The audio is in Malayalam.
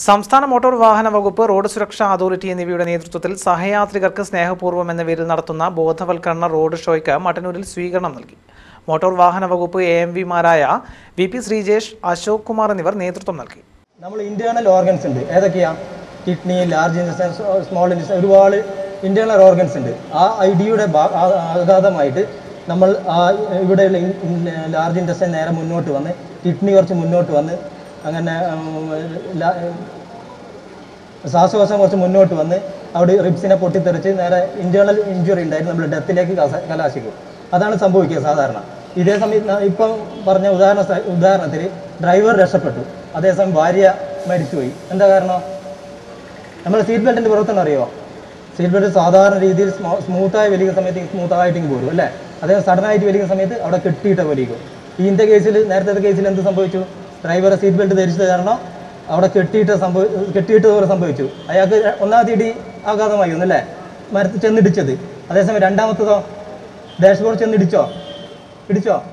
സംസ്ഥാന മോട്ടോർ വാഹന വകുപ്പ് റോഡ് സുരക്ഷാ അതോറിറ്റി എന്നിവയുടെ നേതൃത്വത്തിൽ സഹയാത്രികർക്ക് സ്നേഹപൂർവ്വം എന്ന പേരിൽ നടത്തുന്ന ബോധവൽക്കരണ റോഡ് ഷോയ്ക്ക് മട്ടന്നൂരിൽ സ്വീകരണം നൽകി മോട്ടോർ വാഹന വകുപ്പ് എ എം വിമാരായ വി പി ശ്രീജേഷ് അശോക് കുമാർ എന്നിവർ നേതൃത്വം നൽകി നമ്മൾ ഇന്റേണൽ ഓർഗൻസ് ഉണ്ട് ഏതൊക്കെയാ kidney large intestine small intestine ഒരുപാട് ഇന്റേണൽ ഓർഗൻസ് ഉണ്ട് ആ ഐ ഡിയുടെ ആഘാതമായിട്ട് നമ്മൾ ആ ഇവിടെയുള്ള ലാർജ് ഇൻഡസ്റ്റൻ നേരെ മുന്നോട്ട് വന്ന് കിഡ്നി കുറച്ച് മുന്നോട്ട് വന്ന് അങ്ങനെ ഉം, ല- ശ്വാസകോശം കുറച്ച് മുന്നോട്ട് വന്ന് അവിടെ റിബ്സിനെ പൊട്ടിത്തെറിച്ച് നേരെ ഇന്റേണൽ ഇഞ്ചുറി ഉണ്ടായിട്ട് നമ്മൾ ഡെത്തിലേക്ക് കസ- കലാശിക്കും അതാണ് സംഭവിക്കുക സാധാരണ ഇതേ സമയത്ത് ന- ഇപ്പം പറഞ്ഞ ഉദാഹരണ സ- ഉദാഹരണത്തിൽ ഡ്രൈവർ രക്ഷപ്പെട്ടു അതേസമയം ഭാര്യ മരിച്ചുപോയി എന്താ കാരണം നമ്മൾ സീറ്റ് ബെൽറ്റിൻ്റെ പ്രവർത്തനം അറിയോ സീറ്റ് ബെൽറ്റ് സാധാരണ രീതിയിൽ സ്മൂത്തായി വലിക്കുന്ന സമയത്ത് സ്മൂത്തായിട്ട് പോരും അല്ലേ അതേ സഡനായിട്ട് വലിക്കുന്ന സമയത്ത് അവിടെ കെട്ടിയിട്ട് വലിക്കും ഇതിൻ്റെ കേസിൽ നേരത്തെ കേസിൽ എന്ത് സംഭവിച്ചു ഡ്രൈവർ സീറ്റ് ബെൽറ്റ് ധരിച്ചത് കാരണം അവിടെ കെട്ടിയിട്ട് സംഭവി കെട്ടിയിട്ട് പോലെ സംഭവിച്ചു അയാൾക്ക് ഒന്നാമത്തെ ഇടി ആഘാതമായി ഒന്നല്ലേ മരത്തിൽ ചെന്നിടിച്ചത് അതേസമയം രണ്ടാമത്തതോ ഡാഷ്ബോർഡ് ചെന്നിടിച്ചോ ഇടിച്ചോ